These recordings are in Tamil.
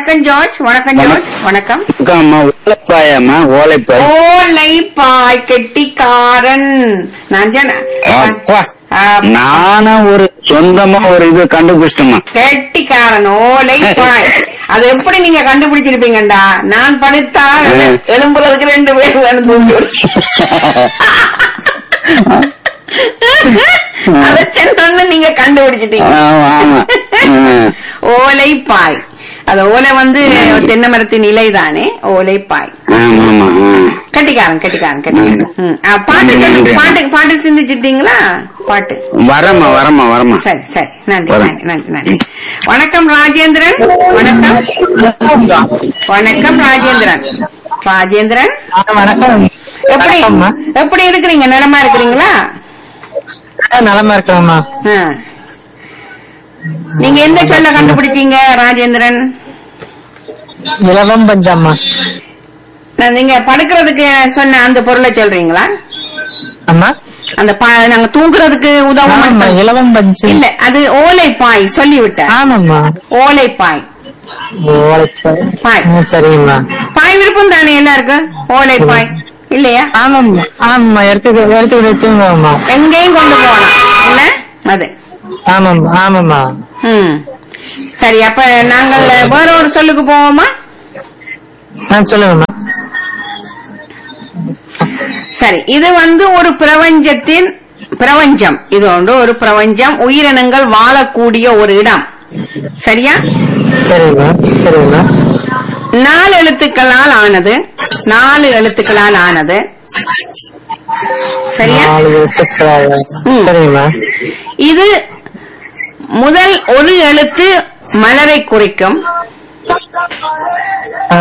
வணக்கம் ஜார்ஜ் வணக்கம் ஜார்ஜ் வணக்கம் அம்மா ஓலைப்பாயம்மா ஓலைப்பாய் ஓலைப்பாய் கெட்டிக்காரன் நான் சொன்ன- அப்பா ஆ, நானும் ஒரு சொந்தமா ஒரு இது கண்டுபிடிச்சிட்டோமா கெட்டிக்காரன் ஓலைப்பாய் அது எப்படி நீங்க கண்டுபிடிச்சிருப்பீங்கடா நான் படுத்தா ம். எலும்புல இருக்கு ரெண்டு பேர் வேணும் தூக்கி அதை சென்று நீங்க கண்டுபிடிச்சிட்டீங்க ஆமா ஆமா ம். ஓலைப்பாய் அது ஓலை வந்து தென்னை மரத்தின் இலை தானே ஓலைப்பாய் ஆமா ஆமா ம். கட்டிக்காரன் கட்டிக்காரன் கட்டிக்காரன் ம். ஆ, பாட்டு சொல்லு- பாட்டு பாட்டு சிந்திச்சிட்டீங்களா பாட்டு வரமா வரமா வரமா சரி சரி நன்றி வரேன். நன்றி நன்றி நன்றி வணக்கம் ராஜேந்திரன் வணக்கம் வணக்கம் ராஜேந்திரன் ராஜேந்திரன் வணக்கம் எப்படி வணக்கம்மா. எப்படி இருக்கிறீங்க நலமா இருக்கிறீங்களா நலமா இருக்கேம்மா ஆ. நீங்க எந்த சொல்ல கண்டுபிடிச்சீங்க ராஜேந்திரன் இலவம் பஞ்சம்மா நான் நீங்க படுக்கிறதுக்கு சொன்ன அந்த பொருளை சொல்றீங்களா அம்மா அந்த பா- நாங்க தூங்குறதுக்கு உதவும் ஆமாம்மா இலவம் பஞ்சு இல்ல அது ஓலைப்பாய் சொல்லிவிட்டேன் ஆமாம்மா ஓலைப்பாய் ஓலைப்பாய் பாய். ம், சரிங்கம்மா பாய் விருப்பம் தானே எல்லாருக்கும் ஓலைப்பாய் இல்லையா ஆமாம்மா ஆமாம்மா எடுத்து எடுத்து எடுத்துங்கம்மா எங்கேயும் கொண்டு போகலாம் இல்ல அது ஆமாம்மா ஆமாம்மா ம் சரி அப்ப நாங்கள் வேற ஒரு சொல்லுக்கு போவோமா ஆ சொல்லுங்கம்மா சரி இது வந்து ஒரு பிரபஞ்சத்தின் பிரபஞ்சம் இது ஒன்று ஒரு பிரபஞ்சம் உயிரினங்கள் வாழக்கூடிய ஒரு இடம் சரியா சரிங்கம்மா சரிங்கம்மா நாலு எழுத்துக்களால் ஆனது நாலு எழுத்துக்களால் ஆனது சரியா நாலு எழுத்துக்கள் ம். சரிங்கம்மா இது முதல் ஒரு எழுத்து மலரை குறிக்கும் ஆ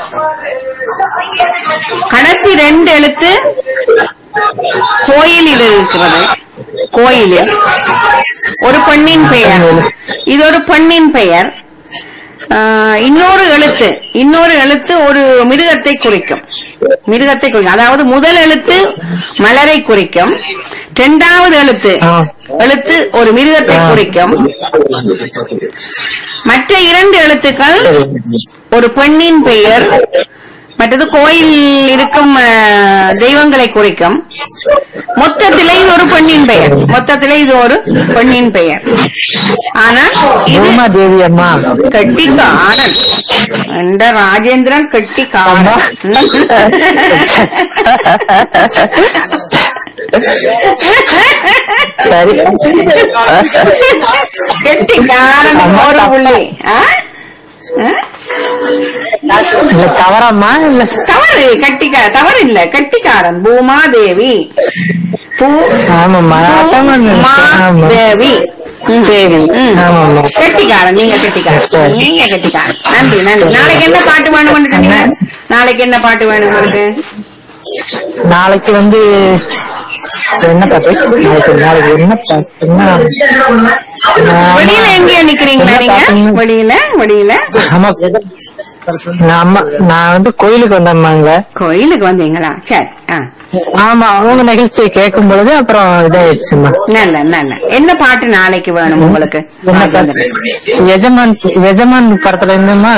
கடைசி ரெண்டு எழுத்து கோயிலில் இருக்கிறது கோயிலில் ஒரு பெண்ணின் பெயர் இது ஒரு பெண்ணின் பெயர் ஆஹ், இன்னொரு எழுத்து இன்னொரு எழுத்து ஒரு மிருகத்தை குறிக்கும் மிருகத்தை குறிக்கும் அதாவது முதல் எழுத்து மலரை குறிக்கும் இரண்டாவது எழுத்து ஆ. எழுத்து ஒரு மிருகத்தை குறிக்கும் மற்ற இரண்டு எழுத்துக்கள் ஒரு பெண்ணின் பெயர் மற்றது கோயில் இருக்கும் அஹ், தெய்வங்களை குறிக்கும் மொத்தத்திலே இது ஒரு பெண்ணின் பெயர் மொத்தத்திலே இது ஒரு பெண்ணின் பெயர் ஆனா இது பூமா தேவி அம்மா கெட்டிக்காரன் இந்த ராஜேந்திரன் கெட்டிக்காரன் சரி கெட்டிக்காரன் ஒரு புள்ளி ஆ? ஆ? இல்ல தவறம்மா இல்ல தவறு கட்டிக்கா தவறு இல்ல கட்டிக்காரன் பூமாதேவி பூ ஆமாம்மா அதான் ஆமா தேவி தேவி ஆமாம்மா கெட்டிக்காரன் நீங்க கெட்டிக்காரன் நீங்க கெட்டிக்காரன் நன்றி நன்றி நாளைக்கு என்ன பாட்டு வேணும் சொன்னீங்க நாளைக்கு என்ன பாட்டு வேணும் உங்களுக்கு நாளைக்கு வந்து என்ன பாட்டு நாளைக்கு நாளைக்கு என்ன பாட்டுன்னா வெளியில எங்கேயோ நிக்கிறீங்களா நீங்க வெளியில வெளியில ஆமா நான் அம்மா நான் வந்து கோயிலுக்கு வந்தேம்மாங்க கோயிலுக்கு வந்தீங்களா சரி ஆ ஆமா அவங்க நிகழ்ச்சியை கேட்கும் பொழுது அப்புறம் இதாயிடுச்சுமா நல்ல நல்ல என்ன பாட்டு நாளைக்கு வேணும் உங்களுக்கு என்ன பாட்டு எஜமான் எஜமான் படத்துல இருந்துமா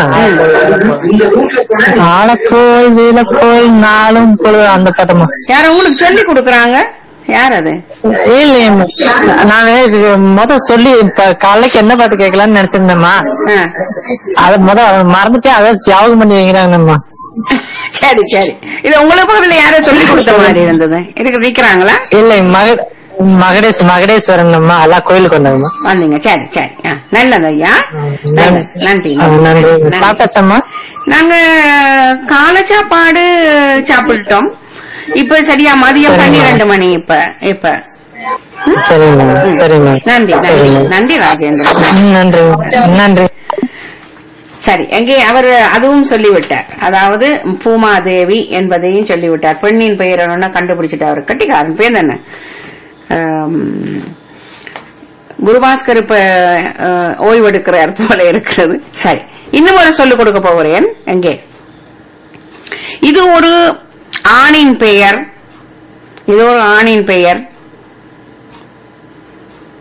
ஆளக்கோயில் வீலக்கோயில் நாளும் பொழுது அந்த படமா யார உங்களுக்கு சொல்லி கொடுக்கறாங்க யார் அது இல்லையம்மா நான் இது முத சொல்லி இப்ப காலைக்கு என்ன பாட்டு கேட்கலாம்னு நினைச்சிருந்தேம்மா ஆ. அத முத மறந்துட்டே அதை ஞாபகம் பண்ணி வைக்கிறாங்கம்மா சரி சரி இது உங்களுக்கு பக்கத்துல யாரோ சொல்லி கொடுத்த மாதிரி இருந்தது இதுக்கு நிக்கிறாங்களா இல்லை மக மகடேஸ் மகடேஸ்வரன் அம்மா எல்லாம் கோயிலுக்கு வந்தாங்கம்மா வந்தீங்க சரி சரி ஆ, நல்லது ஐயா நன்றி. நன்றி ஆ, நன்றி நன்றி. சாப்பிட்டாச்சம்மா நாங்க காலை சாப்பாடு சாப்பிட்டோம் இப்ப சரியா மதியம் சரிம்மா. பன்னிரண்டு மணி இப்ப இப்ப சரிம்மா சரிம்மா நன்றி நன்றி சரிம்மா நன்றி ராஜேந்திரன் ம், நன்றி நன்றி சரி எங்கே அவர் அதுவும் சொல்லிவிட்டார் அதாவது பூமாதேவி என்பதையும் சொல்லிவிட்டார் பெண்ணின் பெயர் என்னன்னா கண்டுபிடிச்சிட்டு அவர் கட்டிக்காரன் பேர் என்ன ஆம், குருபாஸ்கர் இப்ப அஹ், ஓய்வெடுக்கிறார் போல இருக்கிறது சரி இன்னும் ஒரு சொல்லிக் கொடுக்க போகிறேன் எங்கே இது ஒரு ஆணின் பெயர் இது ஒரு ஆணின் பெயர்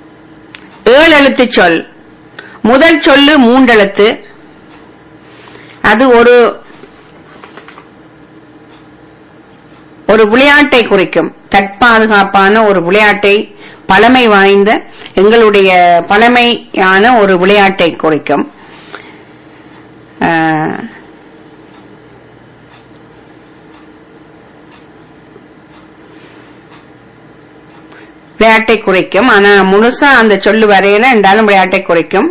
ஏழு எழுத்து சொல் முதல் சொல்லு மூன்றெழுத்து அது ஒரு ஒரு விளையாட்டை குறிக்கும் தற்பாதுகாப்பான ஒரு விளையாட்டை பழமை வாய்ந்த எங்களுடைய பழமையான ஒரு விளையாட்டை குறிக்கும் ஆஹ், விளையாட்டை குறிக்கும் ஆனா முழுசா அந்த சொல்லு வரையில என்றாலும் விளையாட்டை குறிக்கும்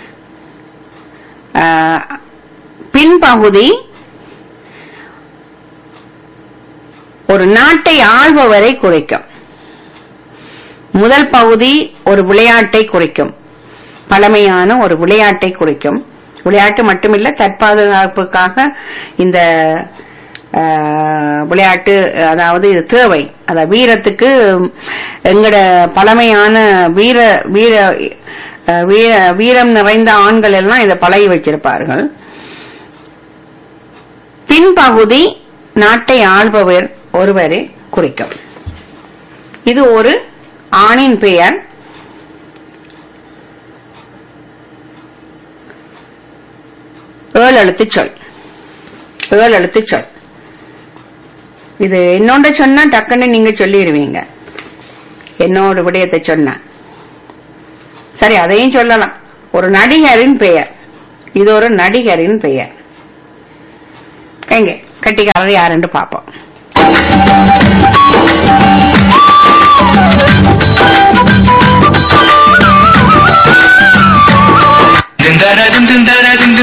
ஆஹ், பின்பகுதி ஒரு நாட்டை ஆள்பவரை குறிக்கும் முதல் பகுதி ஒரு விளையாட்டை குறிக்கும் பழமையான ஒரு விளையாட்டை குறிக்கும் விளையாட்டு மட்டுமில்ல தற்பாதுகாப்புக்காக இந்த ஆஹ், விளையாட்டு அதாவது இது தேவை அத வீரத்துக்கு எங்கட பழமையான வீர வீர ஆஹ், வீர வீரம் நிறைந்த ஆண்கள் எல்லாம் இதை பழகி வச்சிருப்பார்கள் பின்பகுதி நாட்டை ஆள்பவர் ஒருவரை குறிக்கும் இது ஒரு ஆணின் பெயர் ஏழு எழுத்து சொல் ஏழு எழுத்து சொல் இது என்னோட சொன்னா டக்குன்னு நீங்க சொல்லிடுவீங்க என்னோட விடயத்தை சொன்ன சரி அதையும் சொல்லலாம் ஒரு நடிகரின் பெயர் இது ஒரு நடிகரின் பெயர் எங்க கட்டிக்காரர் யாருன்னு பாப்போம் திண்டன திண்டன திண்டு